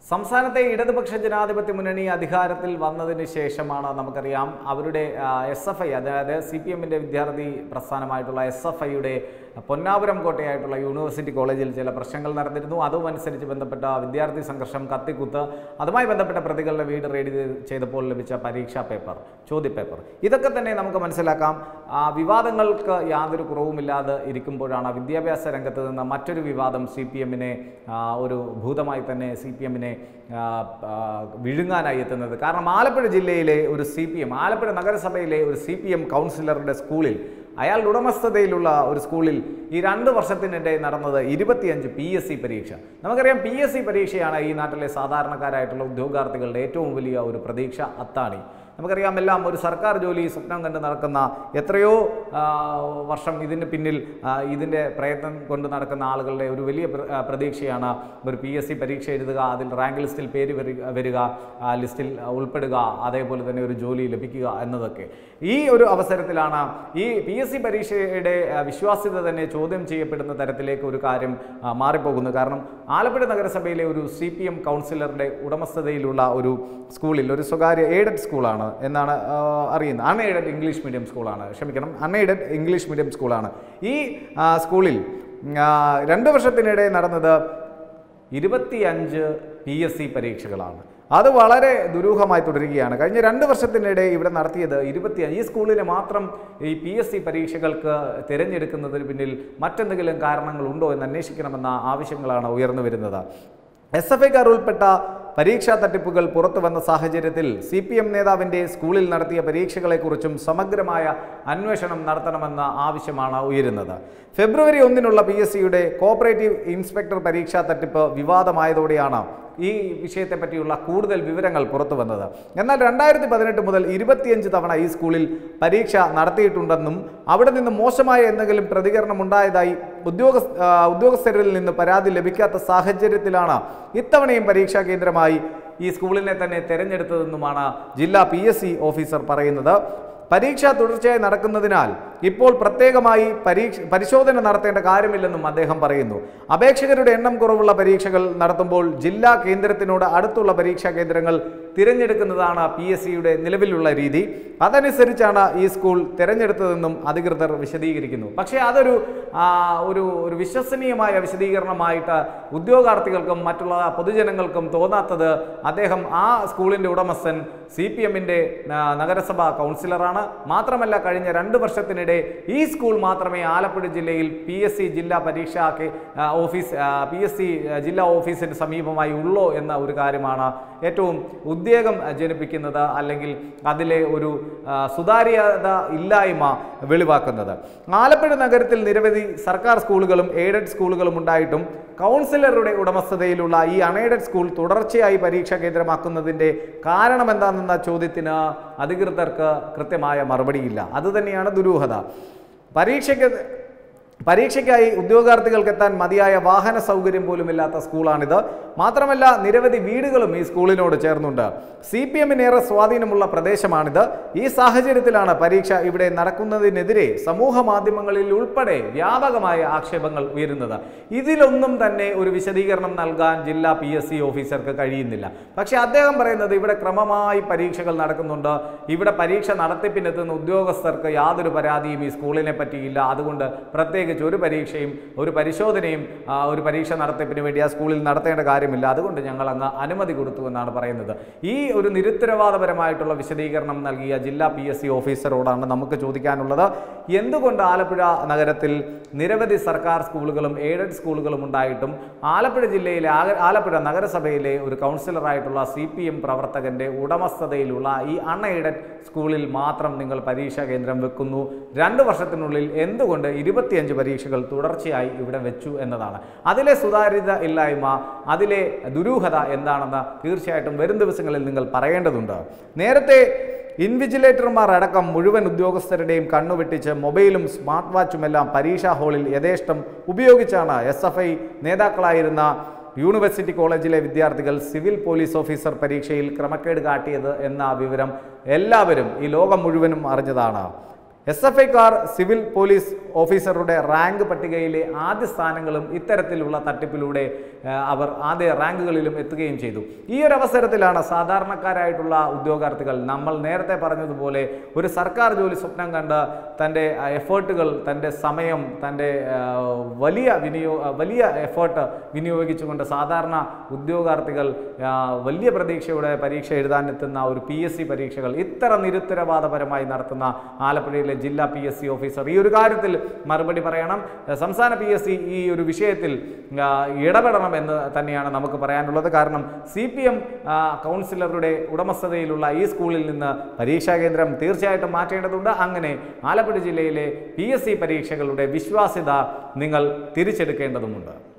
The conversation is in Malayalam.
സംസ്ഥാനത്തെ ഇടതുപക്ഷ ജനാധിപത്യ മുന്നണി അധികാരത്തിൽ വന്നതിന് ശേഷമാണ് നമുക്കറിയാം അവരുടെ എസ് എഫ് ഐ അതായത് സി പി എമ്മിൻ്റെ വിദ്യാർത്ഥി പ്രസ്ഥാനമായിട്ടുള്ള എസ് എഫ് ഐയുടെ പൊന്നാപുരം കോട്ടയായിട്ടുള്ള യൂണിവേഴ്സിറ്റി കോളേജിൽ ചില പ്രശ്നങ്ങൾ നടന്നിരുന്നു അതുമനുസരിച്ച് ബന്ധപ്പെട്ട വിദ്യാർത്ഥി സംഘർഷം കത്തിക്കുത്ത് അതുമായി ബന്ധപ്പെട്ട പ്രതികളുടെ വീട് റെയ്ഡ് ചെയ്ത് ചെയ്തപ്പോൾ ലഭിച്ച പരീക്ഷാ പേപ്പർ ചോദ്യപേപ്പർ ഇതൊക്കെ തന്നെ നമുക്ക് മനസ്സിലാക്കാം ആ, വിവാദങ്ങൾക്ക് യാതൊരു കുറവുമില്ലാതെ ഇരിക്കുമ്പോഴാണ് വിദ്യാഭ്യാസ രംഗത്ത് നിന്ന് മറ്റൊരു വിവാദം സി പി എമ്മിനെ ഒരു ഭൂതമായി തന്നെ സി പി എമ്മിനെ വിഴുങ്ങാനായി എത്തുന്നത് കാരണം ആലപ്പുഴ ജില്ലയിലെ ഒരു സി പി എം ആലപ്പുഴ നഗരസഭയിലെ ഒരു സി പി എം കൗൺസിലറുടെ സ്കൂളിൽ അയാളുടെ ഉടമസ്ഥതയിലുള്ള ഒരു സ്കൂളിൽ ഈ രണ്ട് വർഷത്തിനിടെ നടന്നത് ഇരുപത്തിയഞ്ച് പി എസ് സി പരീക്ഷ നമുക്കറിയാം പി എസ് സി പരീക്ഷയാണ് ഈ നാട്ടിലെ സാധാരണക്കാരായിട്ടുള്ള ഉദ്യോഗാർത്ഥികളുടെ ഏറ്റവും വലിയ ഒരു പ്രതീക്ഷ അത്താണി നമുക്കറിയാം എല്ലാം ഒരു സർക്കാർ ജോലി സ്വപ്നം കണ്ട് നടക്കുന്ന എത്രയോ ആ, വർഷം ഇതിന് പിന്നിൽ ആ, ഇതിൻ്റെ പ്രയത്നം കൊണ്ട് നടക്കുന്ന ആളുകളുടെ ഒരു വലിയ പ്ര- ആ, പ്രതീക്ഷയാണ് ഒരു പി എസ് സി പരീക്ഷ എഴുതുക അതിൽ റാങ്ക് ലിസ്റ്റിൽ പേര് വരിക വരിക ആ ലിസ്റ്റിൽ ഉൾപ്പെടുക അതേപോലെ തന്നെ ഒരു ജോലി ലഭിക്കുക എന്നതൊക്കെ ഈ ഒരു അവസരത്തിലാണ് ഈ പി എസ് സി പരീക്ഷയുടെ ആ, വിശ്വാസ്യത തന്നെ ചോദ്യം ചെയ്യപ്പെടുന്ന തരത്തിലേക്ക് ഒരു കാര്യം ആ, മാറിപ്പോകുന്നു കാരണം ആലപ്പുഴ നഗരസഭയിലെ ഒരു സി പി എം കൗൺസിലറുടെ ഉടമസ്ഥതയിലുള്ള ഒരു സ്കൂളിൽ ഒരു സ്വകാര്യ എയ്ഡഡ് സ്കൂളാണ് എന്നാണ് ആ, അറിയുന്നത് അൺഎയ്ഡഡ് ഇംഗ്ലീഷ് മീഡിയം സ്കൂളാണ് ക്ഷമിക്കണം അൺഎയ്ഡഡ് ഇംഗ്ലീഷ് മീഡിയം സ്കൂളാണ് ഈ ആ, സ്കൂളിൽ ആ, രണ്ട് വർഷത്തിനിടെ നടന്നത് ഇരുപത്തിയഞ്ച് പി എസ് സി പരീക്ഷകളാണ് അത് വളരെ ദുരൂഹമായി തുടരുകയാണ് കഴിഞ്ഞ രണ്ട് വർഷത്തിനിടെ ഇവിടെ നടത്തിയത് ഇരുപത്തി ഈ സ്കൂളിനെ മാത്രം ഈ പി എസ് സി പരീക്ഷകൾക്ക് തിരഞ്ഞെടുക്കുന്നതിന് പിന്നിൽ മറ്റെന്തെങ്കിലും കാരണങ്ങളുണ്ടോ എന്ന് അന്വേഷിക്കണമെന്ന ആവശ്യങ്ങളാണ് ഉയർന്നു വരുന്നത് എസ് എഫ് ഐക്കാർ ഉൾപ്പെട്ട പരീക്ഷാ തട്ടിപ്പുകൾ പുറത്തു വന്ന സാഹചര്യത്തിൽ സി പി എം നേതാവിൻ്റെ സ്കൂളിൽ നടത്തിയ പരീക്ഷകളെക്കുറിച്ചും സമഗ്രമായ അന്വേഷണം നടത്തണമെന്ന ആവശ്യമാണ് ഉയരുന്നത് ഫെബ്രുവരി ഒന്നിനുള്ള പി എസ് സിയുടെ കോപ്പറേറ്റീവ് ഇൻസ്പെക്ടർ പരീക്ഷാ തട്ടിപ്പ് വിവാദമായതോടെയാണ് ഈ വിഷയത്തെ പറ്റിയുള്ള കൂടുതൽ വിവരങ്ങൾ പുറത്തു വന്നത് എന്നാൽ രണ്ടായിരത്തി പതിനെട്ട് മുതൽ ഇരുപത്തിയഞ്ച് തവണ ഈ സ്കൂളിൽ പരീക്ഷ നടത്തിയിട്ടുണ്ടെന്നും അവിടെ നിന്ന് മോശമായ എന്തെങ്കിലും പ്രതികരണം ഉണ്ടായതായി ഉദ്യോഗസ്ഥ ആ, ഉദ്യോഗസ്ഥരിൽ നിന്ന് പരാതി ലഭിക്കാത്ത സാഹചര്യത്തിലാണ് ഇത്തവണയും പരീക്ഷാ കേന്ദ്രമായി ഈ സ്കൂളിനെ തന്നെ തെരഞ്ഞെടുത്തതെന്നുമാണ് ജില്ലാ പി ഓഫീസർ പറയുന്നത് പരീക്ഷ തുടർച്ചയായി നടക്കുന്നതിനാൽ ഇപ്പോൾ പ്രത്യേകമായി പരീക്ഷ പരിശോധന നടത്തേണ്ട കാര്യമില്ലെന്നും അദ്ദേഹം പറയുന്നു അപേക്ഷകരുടെ എണ്ണം കുറവുള്ള പരീക്ഷകൾ നടത്തുമ്പോൾ ജില്ലാ കേന്ദ്രത്തിനോട് അടുത്തുള്ള പരീക്ഷാ കേന്ദ്രങ്ങൾ തിരഞ്ഞെടുക്കുന്നതാണ് പി എസ് സിയുടെ നിലവിലുള്ള രീതി അതനുസരിച്ചാണ് ഈ സ്കൂൾ തിരഞ്ഞെടുത്തതെന്നും അധികൃതർ വിശദീകരിക്കുന്നു പക്ഷേ അതൊരു ആ, ഒരു ഒരു വിശ്വസനീയമായ വിശദീകരണമായിട്ട് ഉദ്യോഗാർത്ഥികൾക്കും മറ്റുള്ള പൊതുജനങ്ങൾക്കും തോന്നാത്തത് അദ്ദേഹം ആ സ്കൂളിൻ്റെ ഉടമസ്ഥൻ സി പി എമ്മിൻ്റെ നഗരസഭാ കൗൺസിലറാണ് മാത്രമല്ല കഴിഞ്ഞ രണ്ട് വർഷത്തിനിടെ ഈ സ്കൂൾ മാത്രമേ ആലപ്പുഴ ജില്ലയിൽ പി എസ് സി ജില്ലാ പരീക്ഷാ കേ- ആ, ഓഫീസ് പി എസ് സി ജില്ലാ ഓഫീസിന് സമീപമായി ഉള്ളോ എന്ന ഒരു കാര്യമാണ് ഏറ്റവും ഉദ്വേഗം ജനിപ്പിക്കുന്നത് അല്ലെങ്കിൽ അതിലെ ഒരു ആ, സുതാര്യത ഇല്ലായ്മ വെളിവാക്കുന്നത് ആലപ്പുഴ നഗരത്തിൽ നിരവധി സർക്കാർ സ്കൂളുകളും എയ്ഡഡ് സ്കൂളുകളും ഉണ്ടായിട്ടും കൗൺസിലറുടെ ഉടമസ്ഥതയിലുള്ള ഈ അൺഎയ്ഡഡ് സ്കൂൾ തുടർച്ചയായി പരീക്ഷാ കേന്ദ്രമാക്കുന്നതിൻ്റെ കാരണം എന്താണെന്ന ചോദ്യത്തിന് അധികൃതർക്ക് കൃത്യമായ മറുപടിയില്ല അതുതന്നെയാണ് ദുരൂഹത പരീക്ഷയ്ക്ക് പരീക്ഷയ്ക്കായി ഉദ്യോഗാർത്ഥികൾക്ക് എത്താൻ മതിയായ വാഹന സൗകര്യം പോലുമില്ലാത്ത സ്കൂളാണിത് മാത്രമല്ല നിരവധി വീടുകളും ഈ സ്കൂളിനോട് ചേർന്നുണ്ട് സി പി എമ്മിനേറെ സ്വാധീനമുള്ള പ്രദേശമാണിത് ഈ സാഹചര്യത്തിലാണ് പരീക്ഷ ഇവിടെ നടക്കുന്നതിനെതിരെ സമൂഹ മാധ്യമങ്ങളിൽ ഉൾപ്പെടെ വ്യാപകമായ ആക്ഷേപങ്ങൾ ഉയരുന്നത് ഇതിലൊന്നും തന്നെ ഒരു വിശദീകരണം നൽകാൻ ജില്ലാ പി എസ് സി ഓഫീസർക്ക് കഴിയുന്നില്ല പക്ഷേ അദ്ദേഹം പറയുന്നത് ഇവിടെ ക്രമമായി പരീക്ഷകൾ നടക്കുന്നുണ്ട് ഇവിടെ പരീക്ഷ നടത്തിപ്പിനെത്തുന്ന ഉദ്യോഗസ്ഥർക്ക് യാതൊരു പരാതിയും ഈ സ്കൂളിനെ പറ്റിയില്ല അതുകൊണ്ട് പ്രത്യേകിച്ച് ഒരു പരീക്ഷയും ഒരു പരിശോധനയും ആ, ഒരു പരീക്ഷ നടത്തിപ്പിന് വേണ്ടി ആ സ്കൂളിൽ നടത്തേണ്ട കാര്യമില്ല അതുകൊണ്ട് ഞങ്ങൾ അങ്ങ് അനുമതി കൊടുത്തു എന്നാണ് പറയുന്നത് ഈ ഒരു നിരുത്തരവാദപരമായിട്ടുള്ള വിശദീകരണം നൽകിയ ജില്ലാ പി എസ് സി ഓഫീസറോടാണ് നമുക്ക് ചോദിക്കാനുള്ളത് എന്തുകൊണ്ട് ആലപ്പുഴ നഗരത്തിൽ നിരവധി സർക്കാർ സ്കൂളുകളും എയ്ഡഡ് സ്കൂളുകളും ഉണ്ടായിട്ടും ആലപ്പുഴ ജില്ലയിലെ ആക- ആലപ്പുഴ നഗരസഭയിലെ ഒരു കൗൺസിലറായിട്ടുള്ള സി പി എം പ്രവർത്തകന്റെ ഉടമസ്ഥതയിലുള്ള ഈ അൺഎയ്ഡഡ് സ്കൂളിൽ മാത്രം നിങ്ങൾ പരീക്ഷാ കേന്ദ്രം വെക്കുന്നു രണ്ട് വർഷത്തിനുള്ളിൽ എന്തുകൊണ്ട് ഇരുപത്തിയഞ്ച് പരീക്ഷകൾ തുടർച്ചയായി ഇവിടെ വെച്ചു എന്നതാണ് അതിലെ സുതാര്യത ഇല്ലായ്മ അതിലെ ദുരൂഹത എന്താണെന്ന് തീർച്ചയായിട്ടും വരും ദിവസങ്ങളിൽ നിങ്ങൾ പറയേണ്ടതുണ്ട് നേരത്തെ ഇൻവിജിലേറ്റർമാർ അടക്കം മുഴുവൻ ഉദ്യോഗസ്ഥരുടെയും കണ്ണുവെട്ടിച്ച് മൊബൈലും സ്മാർട്ട് വാച്ചുമെല്ലാം പരീക്ഷാ ഹാളിൽ യഥേഷ്ടം ഉപയോഗിച്ചാണ് എസ് എഫ് ഐ നേതാക്കളായിരുന്ന യൂണിവേഴ്സിറ്റി കോളേജിലെ വിദ്യാർത്ഥികൾ സിവിൽ പോലീസ് ഓഫീസർ പരീക്ഷയിൽ ക്രമക്കേട് കാട്ടിയത് എന്ന വിവരം എല്ലാവരും ഈ ലോകം മുഴുവനും അറിഞ്ഞതാണ് എസ് എഫ് ഐക്കാർ സിവിൽ പോലീസ് ഓഫീസറുടെ റാങ്ക് പട്ടികയിലെ ആദ്യ സ്ഥാനങ്ങളും ഇത്തരത്തിലുള്ള തട്ടിപ്പിലൂടെ ആ, അവർ ആദ്യ റാങ്കുകളിലും എത്തുകയും ചെയ്തു ഈ ഒരു അവസരത്തിലാണ് സാധാരണക്കാരായിട്ടുള്ള ഉദ്യോഗാർത്ഥികൾ നമ്മൾ നേരത്തെ പറഞ്ഞതുപോലെ ഒരു സർക്കാർ ജോലി സ്വപ്നം കണ്ട് തൻ്റെ എഫേർട്ടുകൾ തൻ്റെ സമയം തൻ്റെ ആ, വലിയ വിനിയോ ആ, വലിയ എഫേർട്ട് വിനിയോഗിച്ചുകൊണ്ട് സാധാരണ ഉദ്യോഗാർത്ഥികൾ ആ, വലിയ പ്രതീക്ഷയോടെ പരീക്ഷ എഴുതാനെത്തുന്ന ഒരു പി എസ് സി പരീക്ഷകൾ ഇത്ര നിരുത്തരവാദപരമായി നടത്തുന്ന ആലപ്പുഴയിലെ ജില്ലാ പി എസ് സി ഓഫീസർ ഈ ഒരു കാര്യത്തിൽ മറുപടി പറയണം സംസ്ഥാന പി എസ് സി ഈ ഒരു വിഷയത്തിൽ ആ, ഇടപെടണം എന്ന് തന്നെയാണ് നമുക്ക് പറയാനുള്ളത് കാരണം സി പി എം കൗൺസിലറുടെ ഉടമസ്ഥതയിലുള്ള ഈ സ്കൂളിൽ നിന്ന് പരീക്ഷാ കേന്ദ്രം തീർച്ചയായിട്ടും മാറ്റേണ്ടതുണ്ട് അങ്ങനെ ആലപ്പുഴ ജില്ലയിലെ പി എസ് സി പരീക്ഷകളുടെ വിശ്വാസ്യത നിങ്ങൾ തിരിച്ചെടുക്കേണ്ടതുമുണ്ട്